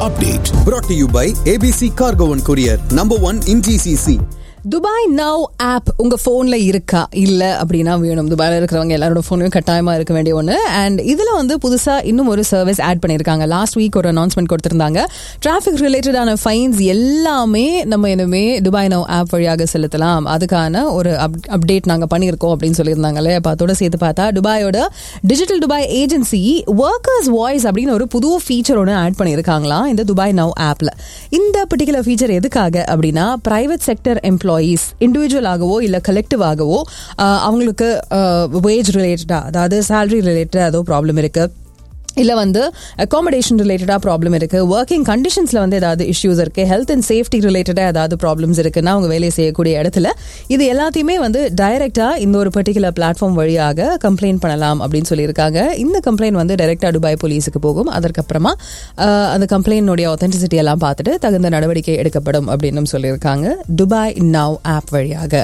update. Brought to you by ABC Cargo and Courier, number one in GCC. Dubai now app உங்க போன்ல இருக்கா இல்ல அப்படின்னா வேணும் துபாயில இருக்கிறவங்க எல்லாரோட போன்லயும் கட்டாயமா இருக்க வேண்டிய ஒன்று அண்ட் இதுல வந்து புதுசா இன்னும் ஒரு சர்வீஸ் ஆட் பண்ணிருக்காங்க லாஸ்ட் வீக் ஒரு அனௌன்ஸ்மெண்ட் கொடுத்திருந்தாங்க டிராஃபிக் ரிலேட்டடான ஃபைன்ஸ் எல்லாமே நம்ம இனிமே துபாய் நவ் ஆப் வழியாக செலுத்தலாம் அதுக்கான ஒரு அப்டேட் நாங்க பண்ணியிருக்கோம் அப்படின்னு சொல்லியிருந்தாங்களே அப்ப அதோட சேர்த்து பார்த்தா துபாயோட digital Dubai agency workers voice அப்படின்னு ஒரு புது ஃபீச்சர் ஒன்று ஆட் பண்ணியிருக்காங்களாம் இந்த துபாய் நவ் ஆப்ல இந்த பர்டிகுலர் ஃபீச்சர் எதுக்காக அப்படின்னா பிரைவேட் செக்டர் எம்ப்ளாயீஸ் இண்டிவிஜுவலாகவோ இல்லை கலெக்டிவாகவோ அவங்களுக்கு வேஜ் ரிலேட்டடாக அதாவது சேலரி ரிலேட்டட் ஏதோ ப்ராப்ளம் இருக்குது இல்லை வந்து அகாமடேஷன் ரிலேட்டடாக ப்ராப்ளம் இருக்குது ஒர்க்கிங் கண்டிஷன்ஸில் வந்து ஏதாவது இஷ்யூஸ் இருக்குது ஹெல்த் அண்ட் சேஃப்டி ரிலேட்டடாக ஏதாவது ப்ராப்ளம்ஸ் இருக்குன்னா அவங்க வேலை செய்யக்கூடிய இடத்துல இது எல்லாத்தையுமே வந்து டைரெக்டாக இந்த ஒரு பர்டிகுலர் பிளாட்ஃபார்ம் வழியாக கம்ப்ளைண்ட் பண்ணலாம் அப்படின்னு சொல்லியிருக்காங்க இந்த கம்ப்ளைண்ட் வந்து டைரெக்டாக துபாய் போலீஸுக்கு போகும் அதற்கப்புறமா அந்த கம்ப்ளைண்டுடைய ஆத்தென்டிசிட்டி எல்லாம் பார்த்துட்டு தகுந்த நடவடிக்கை எடுக்கப்படும் அப்படின்னு சொல்லியிருக்காங்க துபாய் நவ் ஆப் வழியாக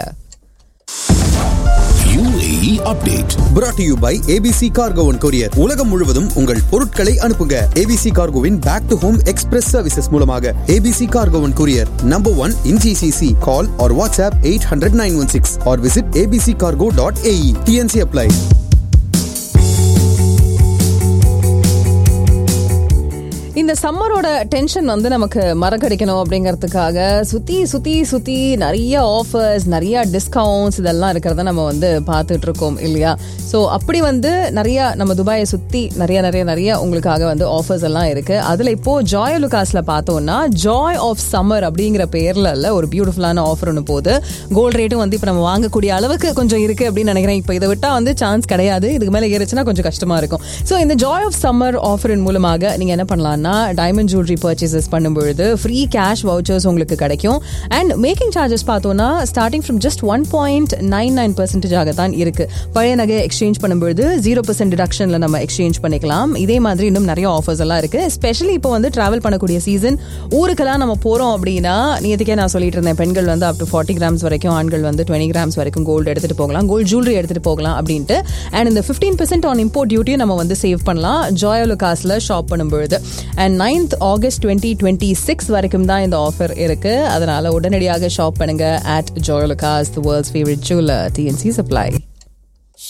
UAE update. Brought to you by ABC Cargo and Courier. உலகம் முழுவதும் உங்கள் பொருட்களை அனுப்புங்க ABC Cargoவின் back to home express services மூலமாக ABC Cargo and Courier, number one in GCC. Call or WhatsApp 800 916 or visit abccargo.ae. TNC apply. இந்த சம்மரோட tension வந்து நமக்கு மறக்கடிக்கணும் அப்படிங்கிறதுக்காக சுத்தி சுத்தி சுத்தி நிறைய ஆஃபர்ஸ் நிறைய டிஸ்கவுண்ட்ஸ் இதெல்லாம் இருக்கிறத நம்ம வந்து பார்த்துட்டு இருக்கோம் இல்லையா ஸோ அப்படி வந்து நிறைய நம்ம துபாயை சுத்தி நிறைய நிறைய நிறைய உங்களுக்காக வந்து ஆஃபர்ஸ் எல்லாம் இருக்கு அதுல இப்போ ஜாய் லுகாஸ்ல பார்த்தோம்னா ஜாய் ஆஃப் சம்மர் அப்படிங்கிற பேர்ல இல்ல ஒரு பியூட்டிஃபுல்லான ஆஃபர் ஒன்று போகுது கோல்ட் ரேட்டும் வந்து இப்போ நம்ம வாங்கக்கூடிய அளவுக்கு கொஞ்சம் இருக்கு அப்படின்னு நினைக்கிறேன் இப்போ இதை விட்டா வந்து சான்ஸ் கிடையாது இதுக்கு மேலே ஏறிச்சுன்னா கொஞ்சம் கஷ்டமா இருக்கும் ஸோ இந்த ஜாய் ஆஃப் சம்மர் ஆஃபரின் மூலமாக நீங்க என்ன பண்ணலாம் பண்ணலாம்னா டைமண்ட் ஜுவல்லரி பர்ச்சேசஸ் பண்ணும்பொழுது ஃப்ரீ கேஷ் வவுச்சர்ஸ் உங்களுக்கு கிடைக்கும் அண்ட் மேக்கிங் சார்ஜஸ் பார்த்தோம்னா starting from just one point nine nine பர்சன்டேஜாக தான் இருக்கு பழைய நகை எக்ஸ்சேஞ்ச் பண்ணும்பொழுது ஜீரோ பர்சன்ட் டிடக்ஷன்ல நம்ம எக்ஸ்சேஞ்ச் பண்ணிக்கலாம் இதே மாதிரி இன்னும் நிறைய ஆஃபர்ஸ் எல்லாம் இருக்கு ஸ்பெஷலி இப்போ வந்து டிராவல் பண்ணக்கூடிய சீசன் ஊருக்கெல்லாம் நம்ம போறோம் அப்படின்னா நேற்றுக்கே நான் சொல்லிட்டு இருந்தேன் பெண்கள் வந்து அப் டு ஃபார்ட்டி கிராம்ஸ் வரைக்கும் ஆண்கள் வந்து டுவெண்ட்டி கிராம்ஸ் வரைக்கும் கோல்டு எடுத்துட்டு போகலாம் கோல்டு ஜுவல்லரி எடுத்துட்டு போகலாம் அப்படின்ட்டு அண்ட் இந்த ஃபிஃப்டீன் பர்சன்ட் ஆன் இம்போர்ட் டியூட்டியும் நம்ம வந்து சேவ் பண்ணலாம் ஜாயோலோ காஸ்ல ஷாப் பண்ணும்பொழுது and ninth August twenty twenty six வரைக்கும் தான் இந்த ஆஃபர் இருக்கு அதனால உடனடியாக ஷாப் பண்ணுங்க at Joyalukkas the world's favourite jeweller T and C supply